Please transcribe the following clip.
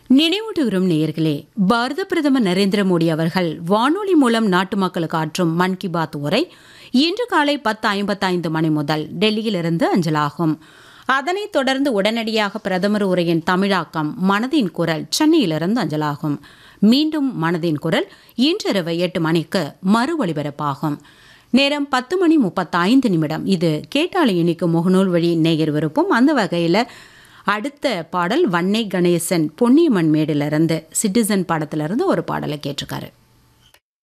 நினைவூட்டுகிறோம் நேயர்களே பாரத பிரதமர் நரேந்திர மோடி அவர்கள் வானொலி மூலம் நாட்டு மக்களுக்கு ஆற்றும் மன் கி பாத் உரை இன்று காலை பத்து ஐம்பத்தைந்து மணி முதல் டெல்லியிலிருந்து அஞ்சலாகும் அதனைத் தொடர்ந்து உடனடியாக பிரதமர் உரையின் தமிழாக்கம் மனதின் குரல் சென்னையிலிருந்து அஞ்சலாகும் மீண்டும் மனதின் குரல் இன்றிரவு எட்டு மணிக்கு மறு ஒலிபரப்பாகும் நேரம் பத்து மணி முப்பத்தைந்து நிமிடம் இது கேட்டாளி இனிக்கும் முகநூல் வழி நேயர் விருப்பம் அந்த வகையில் அடுத்த பாடல் வன்னை கணேசன் பொன்னியம்மன் மேடிலிருந்து சிட்டிசன் படத்திலிருந்து ஒரு பாடலை கேட்டிருக்காரு